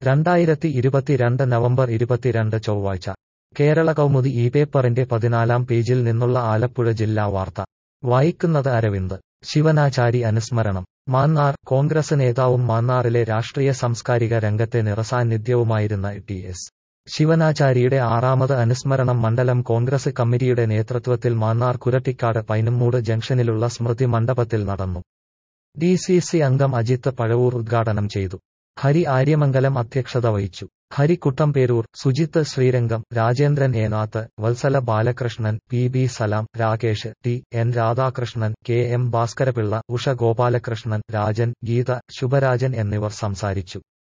രണ്ടായിരത്തി ഇരുപത്തിരണ്ട് നവംബർ ഇരുപത്തിരണ്ട് ചൊവ്വാഴ്ച കേരള കൗമുദി ഈ പേപ്പറിന്റെ പതിനാലാം പേജിൽ നിന്നുള്ള ആലപ്പുഴ ജില്ലാ വാർത്ത വായിക്കുന്നത് അരവിന്ദ് ശിവനാചാരി അനുസ്മരണം മാന്നാർ കോൺഗ്രസ് നേതാവും മാന്നാറിലെ രാഷ്ട്രീയ സാംസ്കാരിക രംഗത്തെ നിറസാന്നിധ്യവുമായിരുന്ന ടി എസ് ശിവനാചാരിയുടെ ആറാമത് അനുസ്മരണം മണ്ഡലം കോൺഗ്രസ് കമ്മിറ്റിയുടെ നേതൃത്വത്തിൽ മാന്നാർ കുരട്ടിക്കാട് പൈനമ്മൂട് ജംഗ്ഷനിലുള്ള സ്മൃതി മണ്ഡപത്തിൽ നടന്നു ഡി സി സി അംഗം അജിത്ത് പഴവൂർ ഉദ്ഘാടനം ചെയ്തു ഹരി ആര്യമംഗലം അധ്യക്ഷത വഹിച്ചു Hari Kuttamperoor Sujith Sreerangam Rajendran Enath Vatsala Balakrishnan P B Salam Rakesh T N Radhakrishnan K M Bhaskarapillai Usha Gopalakrishnan Rajan Geetha Subharajan എന്നിവർ സംസാരിച്ചു